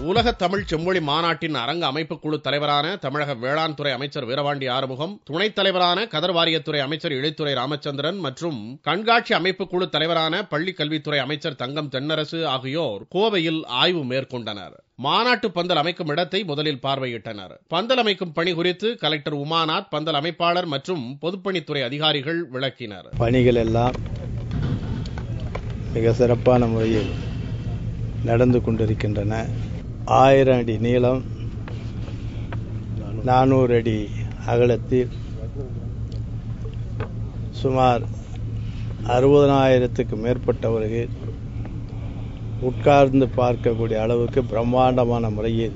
உலக தமிழ் செம்மொழி மாநாட்டின் அரங்க அமைப்பு குழு தலைவரான தமிழக வேளாண் துறை அமைச்சர் வீரபாண்டி ஆறுமுகம் துணைத் தலைவரான கதர் வாரியத்துறை அமைச்சர் இளைத்துறை ராமச்சந்திரன் மற்றும் கண்காட்சி அமைப்பு குழு தலைவரான பள்ளி கல்வித்துறை அமைச்சர் தங்கம் தென்னரசு ஆகியோர் கோவையில் ஆய்வு மேற்கொண்டனர் மாநாட்டு பந்தல் அமைக்கும் இடத்தை முதலில் பார்வையிட்டனர் பந்தல் அமைக்கும் பணி குறித்து கலெக்டர் உமாநாத் பந்தல் அமைப்பாளர் மற்றும் பொதுப்பணித்துறை அதிகாரிகள் விளக்கினர் பணிகள் எல்லாம் மிக சிறப்பான முறையில் நடந்து கொண்டிருக்கின்றன ஆயிரம் அடி நீளம் நானூறு அடி அகலத்தில் சுமார் அறுபதனாயிரத்துக்கு மேற்பட்டவர்கள் உட்கார்ந்து பார்க்கக்கூடிய அளவுக்கு பிரம்மாண்டமான முறையில்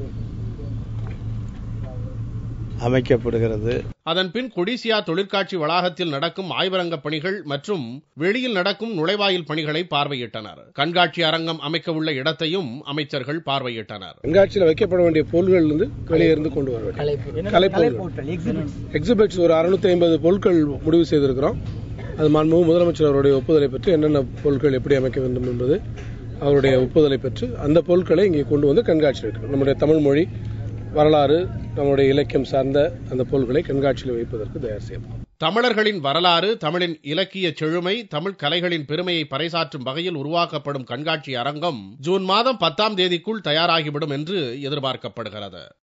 அமைக்கப்படுகிறது அதன் பின் கொடிசியா தொழிற்காட்சி வளாகத்தில் நடக்கும் ஆய்வரங்க பணிகள் மற்றும் வெளியில் நடக்கும் நுழைவாயில் பணிகளை பார்வையிட்டனர் கண்காட்சி அரங்கம் அமைக்க உள்ள இடத்தையும் அமைச்சர்கள் பார்வையிட்டனர் கண்காட்சியில் வைக்கப்பட வேண்டிய பொருள்கள் இருந்து வெளியே இருந்து கொண்டு வர வேண்டும் கலைப்பொருள் எக்ஸிபிட்ஸ் ஒரு அறுநூத்தி ஐம்பது பொருட்கள் முடிவு செய்திருக்கிறோம் அது மாண்புமிகு முதலமைச்சர் அவருடைய ஒப்புதலை பெற்று என்னென்ன பொருட்கள் எப்படி அமைக்க வேண்டும் என்பது அவருடைய ஒப்புதலை பெற்று அந்த பொருட்களை இங்கே கொண்டு வந்து கண்காட்சி வைக்கணும் நம்முடைய தமிழ் மொழி வரலாறு நம்முடைய இலக்கியம் சார்ந்த அந்த பொருட்களை கண்காட்சியில் வைப்பதற்கு தயார் செய்யப்படும் தமிழர்களின் வரலாறு தமிழின் இலக்கிய செழுமை தமிழ் கலைகளின் பெருமையை பறைசாற்றும் வகையில் உருவாக்கப்படும் கண்காட்சி அரங்கம் ஜூன் மாதம் பத்தாம் தேதிக்குள் தயாராகிவிடும் என்று எதிர்பார்க்கப்படுகிறது